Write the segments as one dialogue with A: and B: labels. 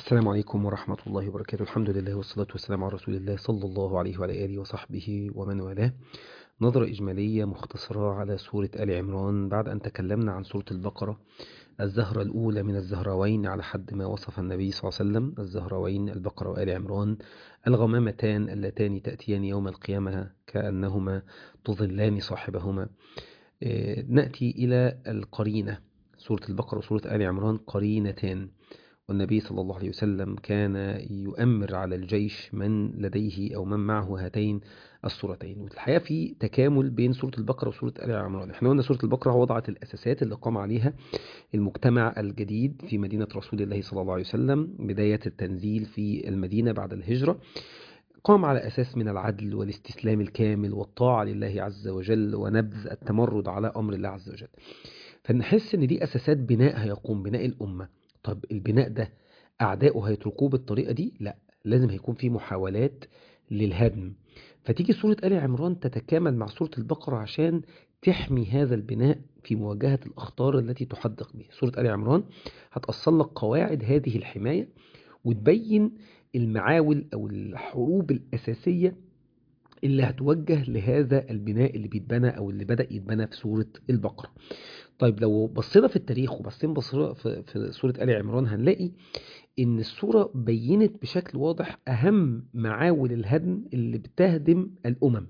A: السلام عليكم ورحمة الله وبركاته الحمد لله والصلاة والسلام على رسول الله صلى الله عليه وعلى آله وصحبه ومن والاه نظرة إجمالية مختصرة على سورة آل عمران بعد أن تكلمنا عن سورة البقرة الزهرة الأولى من الزهروين على حد ما وصف النبي صلى الله عليه وسلم الزهروين البقرة وآل عمران الغمامتان اللتان تأتيان يوم القيامة كأنهما تظلان صاحبهما نأتي إلى القرينة سورة البقرة وسورة آل عمران قرينتان والنبي صلى الله عليه وسلم كان يؤمر على الجيش من لديه أو من معه هاتين السورتين والحقيقة في تكامل بين سورة البقرة وسورة آل عمران احنا قلنا سورة البقرة وضعت الأساسات اللي قام عليها المجتمع الجديد في مدينة رسول الله صلى الله عليه وسلم بداية التنزيل في المدينة بعد الهجرة قام على أساس من العدل والاستسلام الكامل والطاعة لله عز وجل ونبذ التمرد على أمر الله عز وجل فنحس ان دي أساسات بناء هيقوم بناء الأمة طب البناء ده أعداؤه هيتركوه بالطريقة دي؟ لا لازم هيكون في محاولات للهدم فتيجي سورة آل عمران تتكامل مع سورة البقرة عشان تحمي هذا البناء في مواجهة الأخطار التي تحدق به سورة آل عمران هتأصل لك قواعد هذه الحماية وتبين المعاول أو الحروب الأساسية اللي هتوجه لهذا البناء اللي بيتبنى أو اللي بدأ يتبنى في سورة البقرة طيب لو بصينا في التاريخ وبصينا بصينا في, في سورة آل عمران هنلاقي إن السورة بينت بشكل واضح أهم معاول الهدم اللي بتهدم الأمم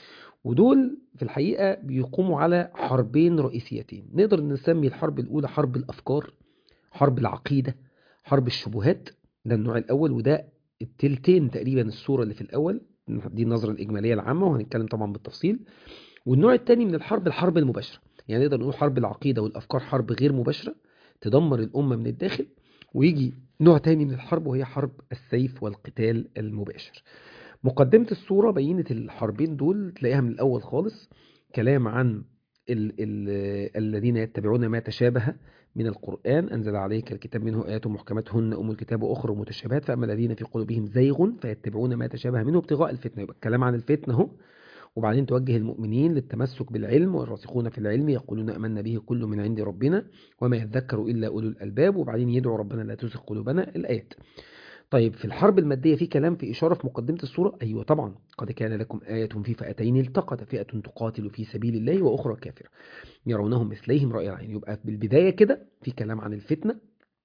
A: ودول في الحقيقة بيقوموا على حربين رئيسيتين نقدر نسمي الحرب الأولى حرب الأفكار حرب العقيدة حرب الشبهات ده النوع الأول وده التلتين تقريبا السورة اللي في الأول دي النظرة الإجمالية العامة وهنتكلم طبعا بالتفصيل والنوع الثاني من الحرب الحرب المباشرة يعني نقدر نقول حرب العقيدة والأفكار حرب غير مباشرة تدمر الأمة من الداخل ويجي نوع تاني من الحرب وهي حرب السيف والقتال المباشر مقدمة الصورة بينت الحربين دول تلاقيها من الأول خالص كلام عن ال ال الذين يتبعون ما تشابه من القرآن أنزل عليك الكتاب منه آيات محكمات هن أم الكتاب وأخرى متشابهات فأما الذين في قلوبهم زيغ فيتبعون ما تشابه منه ابتغاء الفتنة يبقى الكلام عن الفتنة اهو وبعدين توجه المؤمنين للتمسك بالعلم والراسخون في العلم يقولون أمنا به كل من عند ربنا وما يذكر إلا أولو الألباب وبعدين يدعو ربنا لا تزغ قلوبنا الآيات طيب في الحرب المادية في كلام في إشارة في مقدمة السورة أيوة طبعا قد كان لكم آية في فئتين التقت فئة تقاتل في سبيل الله وأخرى كافرة يرونهم مثليهم رأي العين يبقى بالبداية كده في كلام عن الفتنة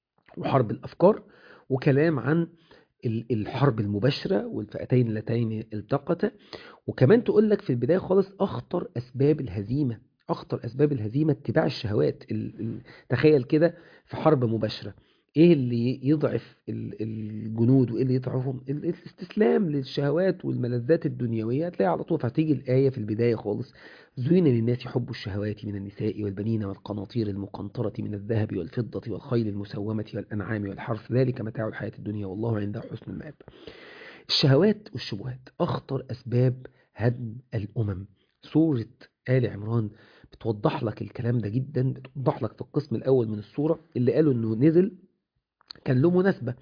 A: وحرب الأفكار وكلام عن الحرب المباشرة والفئتين اللتين التقتا وكمان تقول لك في البداية خالص أخطر أسباب الهزيمة أخطر أسباب الهزيمة اتباع الشهوات تخيل كده في حرب مباشرة ايه اللي يضعف الجنود وايه اللي يضعفهم الاستسلام للشهوات والملذات الدنيويه هتلاقي على طول هتيجي الايه في البدايه خالص زين للناس حب الشهوات من النساء والبنين والقناطير المقنطره من الذهب والفضه والخيل المسومه والانعام والحرث ذلك متاع الحياه الدنيا والله عنده حسن المآب الشهوات والشبهات اخطر اسباب هدم الامم سوره ال عمران بتوضح لك الكلام ده جدا بتوضح لك في القسم الاول من السوره اللي قالوا انه نزل كان له مناسبة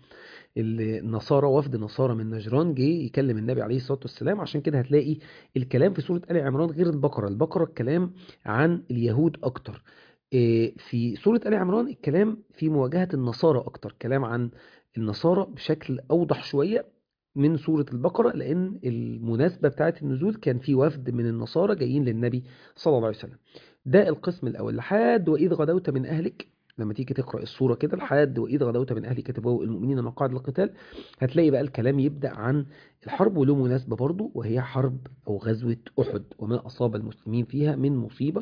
A: النصارى وفد نصارى من نجران جه يكلم النبي عليه الصلاة والسلام عشان كده هتلاقي الكلام في سورة آل عمران غير البقرة البقرة الكلام عن اليهود أكتر في سورة آل عمران الكلام في مواجهة النصارى أكتر كلام عن النصارى بشكل أوضح شوية من سورة البقرة لأن المناسبة بتاعت النزول كان في وفد من النصارى جايين للنبي صلى الله عليه وسلم ده القسم الأول لحد وإذ غدوت من أهلك لما تيجي تقرأ الصورة كده لحد وإذ غدوت من أهلك تبوء المؤمنين مقاعد القتال هتلاقي بقى الكلام يبدأ عن الحرب وله مناسبة برضه وهي حرب أو غزوة أحد وما أصاب المسلمين فيها من مصيبة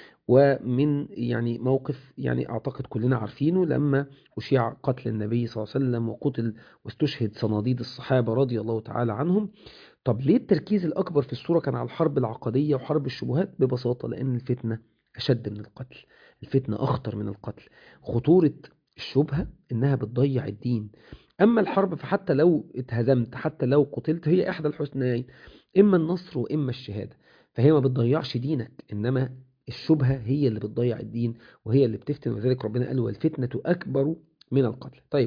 A: ومن يعني موقف يعني أعتقد كلنا عارفينه لما أشيع قتل النبي صلى الله عليه وسلم وقتل واستشهد صناديد الصحابة رضي الله تعالى عنهم طب ليه التركيز الأكبر في الصورة كان على الحرب العقدية وحرب الشبهات ببساطة لأن الفتنة أشد من القتل الفتنة أخطر من القتل خطورة الشبهة إنها بتضيع الدين أما الحرب فحتى لو اتهزمت حتى لو قتلت هي إحدى الحسنيين إما النصر وإما الشهادة فهي ما بتضيعش دينك إنما الشبهة هي اللي بتضيع الدين وهي اللي بتفتن وذلك ربنا قال والفتنة أكبر من القتل طيب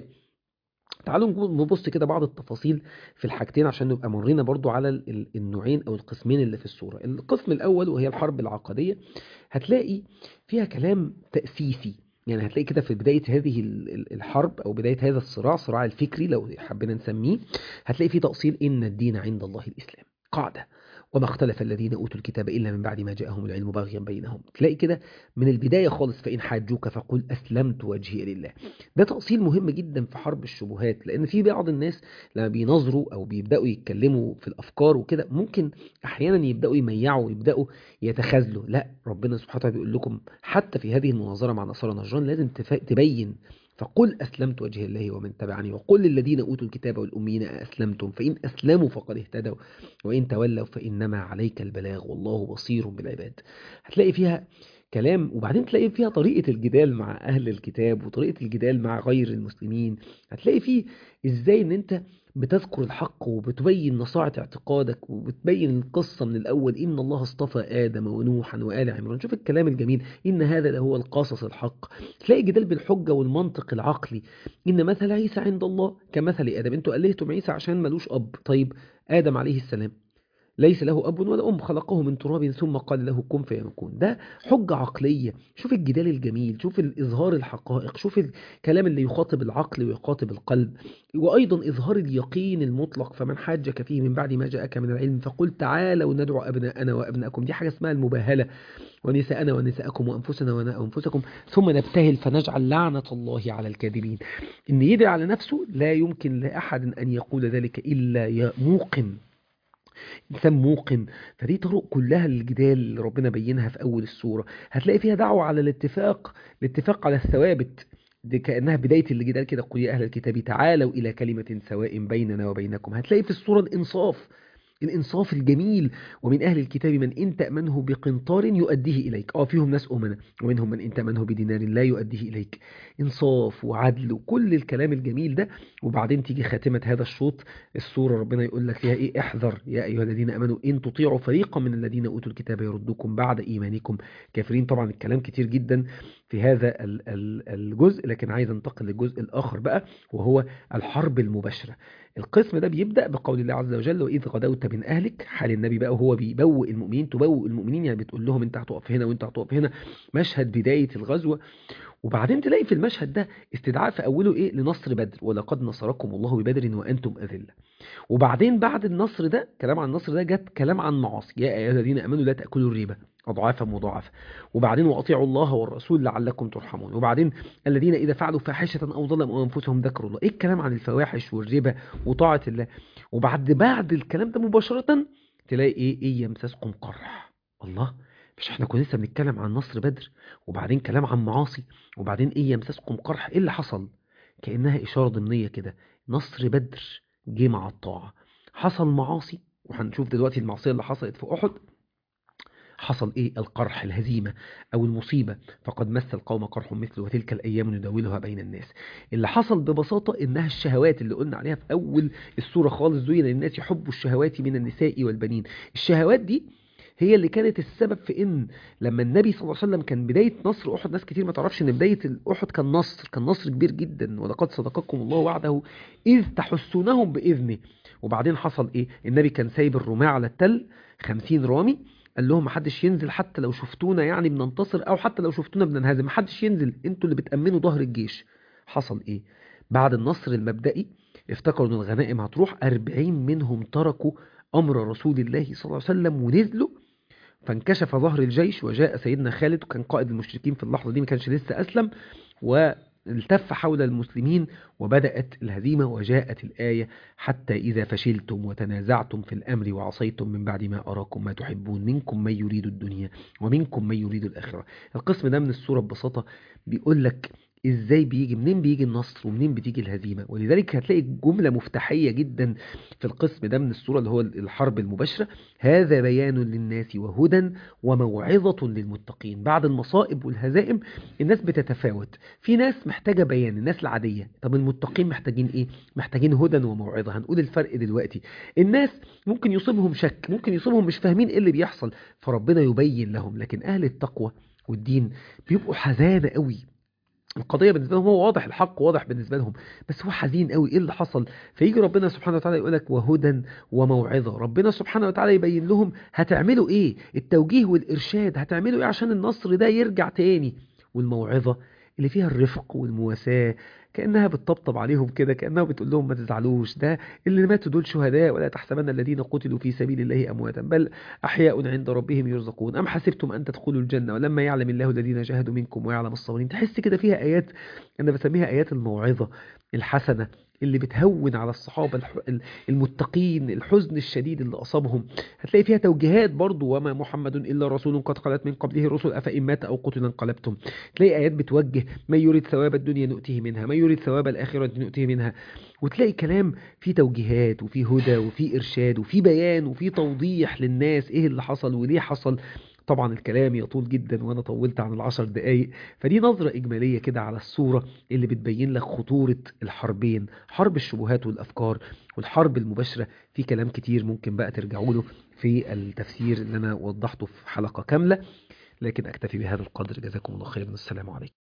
A: تعالوا نبص كده بعض التفاصيل في الحاجتين عشان نبقى مرينا برضو على النوعين او القسمين اللي في الصورة القسم الاول وهي الحرب العقدية هتلاقي فيها كلام تأسيسي يعني هتلاقي كده في بداية هذه ال- ال- الحرب أو بداية هذا الصراع الصراع الفكري لو حبينا نسميه هتلاقي فيه تأصيل إن الدين عند الله الإسلام قاعدة وما اختلف الذين أوتوا الكتاب إلا من بعد ما جاءهم العلم بغيا بينهم تلاقي كده من البداية خالص فإن حاجوك فقل أسلمت وجهي لله ده تأصيل مهم جدا في حرب الشبهات لأن في بعض الناس لما بينظروا أو بيبدأوا يتكلموا في الأفكار وكده ممكن أحيانا يبدأوا يميعوا ويبدأوا يتخاذلوا لا ربنا سبحانه وتعالى بيقول لكم حتى في هذه المناظرة مع نصارى نجران لازم تف- تبين فقل أسلمت وجه الله ومن تبعني وقل للذين أوتوا الكتاب والأمين أسلمتم فإن أسلموا فقد اهتدوا وإن تولوا فإنما عليك البلاغ والله بصير بالعباد هتلاقي فيها كلام وبعدين تلاقي فيها طريقة الجدال مع أهل الكتاب وطريقة الجدال مع غير المسلمين هتلاقي فيه إزاي إن أنت بتذكر الحق وبتبين نصاعة اعتقادك وبتبين القصة من الأول إن الله اصطفى آدم ونوحا وآل عمران شوف الكلام الجميل إن هذا لهو القصص الحق تلاقي جدال بالحجة والمنطق العقلي إن مثل عيسى عند الله كمثل آدم أنتوا ألهتم عيسى عشان ملوش أب طيب آدم عليه السلام ليس له أب ولا أم خلقه من تراب ثم قال له كن فيكون ده حجة عقلية شوف الجدال الجميل شوف الإظهار الحقائق شوف الكلام اللي يخاطب العقل ويخاطب القلب وأيضا إظهار اليقين المطلق فمن حاجك فيه من بعد ما جاءك من العلم فقل تعالوا ندعو أبناءنا وأبناءكم دي حاجة اسمها المباهلة ونساءنا ونساءكم وأنفسنا وأنفسكم ثم نبتهل فنجعل لعنة الله على الكاذبين إن يدعي على نفسه لا يمكن لأحد أن يقول ذلك إلا موقن إنسان موقن فدي طرق كلها للجدال اللي ربنا بينها في أول السورة هتلاقي فيها دعوة على الاتفاق الاتفاق على الثوابت دي كأنها بداية الجدال كده قل يا أهل الكتاب تعالوا إلى كلمة سواء بيننا وبينكم هتلاقي في السورة الإنصاف الإنصاف الجميل ومن أهل الكتاب من إن تأمنه بقنطار يؤديه إليك آه فيهم ناس أمنا ومنهم من إن تأمنه بدينار لا يؤديه إليك إنصاف وعدل وكل الكلام الجميل ده وبعدين تيجي خاتمة هذا الشوط السورة ربنا يقول لك فيها إيه احذر يا أيها الذين أمنوا إن تطيعوا فريقا من الذين أوتوا الكتاب يردوكم بعد إيمانكم كافرين طبعا الكلام كتير جدا في هذا الجزء لكن عايز انتقل للجزء الآخر بقى وهو الحرب المباشرة القسم ده بيبدأ بقول الله عز وجل وإذ غدوت من أهلك حال النبي بقى وهو بيبوء المؤمنين تبوء المؤمنين يعني بتقول لهم أنت هتقف هنا وأنت هتقف هنا مشهد بداية الغزوة وبعدين تلاقي في المشهد ده استدعاء في أوله إيه لنصر بدر ولقد نصركم الله ببدر وأنتم أذلة وبعدين بعد النصر ده كلام عن النصر ده جت كلام عن معاصي يا أيها الذين أمنوا لا تأكلوا الربا أضعافا مضاعفة وبعدين وأطيعوا الله والرسول لعلكم ترحمون وبعدين الذين إذا فعلوا فاحشة أو ظلموا أنفسهم ذكروا الله إيه الكلام عن الفواحش والربا وطاعة الله وبعد بعد الكلام ده مباشرة تلاقي إيه إيه يمسسكم قرح الله مش احنا كنا لسه بنتكلم عن نصر بدر وبعدين كلام عن معاصي وبعدين ايه يمسسكم قرح ايه اللي حصل كأنها إشارة ضمنية كده نصر بدر جه مع الطاعة حصل معاصي وهنشوف دلوقتي المعصية اللي حصلت في أحد حصل ايه القرح الهزيمة او المصيبة فقد مس القوم قرح مثله وتلك الايام نداولها بين الناس اللي حصل ببساطة انها الشهوات اللي قلنا عليها في اول السورة خالص زين للناس يحبوا الشهوات من النساء والبنين الشهوات دي هي اللي كانت السبب في ان لما النبي صلى الله عليه وسلم كان بداية نصر احد ناس كتير ما تعرفش ان بداية احد كان نصر كان نصر كبير جدا ولقد صدقكم الله وعده اذ تحسونهم باذنه وبعدين حصل ايه النبي كان سايب الرماة على التل خمسين رامي قال لهم محدش ينزل حتى لو شفتونا يعني بننتصر او حتى لو شفتونا بننهزم محدش ينزل انتوا اللي بتأمنوا ظهر الجيش حصل ايه بعد النصر المبدئي افتكروا ان الغنائم هتروح أربعين منهم تركوا امر رسول الله صلى الله عليه وسلم ونزلوا فانكشف ظهر الجيش وجاء سيدنا خالد وكان قائد المشركين في اللحظة دي ما كانش لسه أسلم والتف حول المسلمين وبدأت الهزيمة وجاءت الآية حتى إذا فشلتم وتنازعتم في الأمر وعصيتم من بعد ما أراكم ما تحبون منكم من يريد الدنيا ومنكم من يريد الآخرة القسم ده من السورة ببساطة بيقول لك ازاي بيجي منين بيجي النصر ومنين بتيجي الهزيمة ولذلك هتلاقي جملة مفتاحية جدا في القسم ده من السورة اللي هو الحرب المباشرة هذا بيان للناس وهدى وموعظة للمتقين بعد المصائب والهزائم الناس بتتفاوت في ناس محتاجة بيان الناس العادية طب المتقين محتاجين ايه محتاجين هدى وموعظة هنقول الفرق دلوقتي الناس ممكن يصيبهم شك ممكن يصيبهم مش فاهمين ايه اللي بيحصل فربنا يبين لهم لكن اهل التقوى والدين بيبقوا حزانة قوي القضية بالنسبة لهم هو واضح الحق واضح بالنسبة لهم بس هو حزين قوي ايه اللي حصل فيجي ربنا سبحانه وتعالى يقول لك وهدى وموعظة ربنا سبحانه وتعالى يبين لهم هتعملوا ايه التوجيه والارشاد هتعملوا ايه عشان النصر ده يرجع تاني والموعظة اللي فيها الرفق والمواساة كأنها بتطبطب عليهم كده كأنها بتقول لهم ما تزعلوش ده اللي ماتوا دول شهداء ولا تحسبن الذين قتلوا في سبيل الله أمواتا بل أحياء عند ربهم يرزقون أم حسبتم أن تدخلوا الجنة ولما يعلم الله الذين جاهدوا منكم ويعلم الصابرين تحس كده فيها آيات أنا بسميها آيات الموعظة الحسنة اللي بتهون على الصحابة المتقين الحزن الشديد اللي أصابهم هتلاقي فيها توجيهات برضو وما محمد إلا رسول قد خلت من قبله الرسل أفإن مات أو قتل انقلبتم تلاقي آيات بتوجه من يريد ثواب الدنيا نؤتيه منها من يريد ثواب الآخرة نؤتيه منها وتلاقي كلام فيه توجيهات وفيه هدى وفيه إرشاد وفيه بيان وفيه توضيح للناس إيه اللي حصل وليه حصل طبعا الكلام يطول جدا وانا طولت عن العشر دقايق فدي نظرة اجمالية كده على الصورة اللي بتبين لك خطورة الحربين حرب الشبهات والافكار والحرب المباشرة في كلام كتير ممكن بقى ترجعوا له في التفسير اللي انا وضحته في حلقة كاملة لكن اكتفي بهذا القدر جزاكم الله خيرا السلام عليكم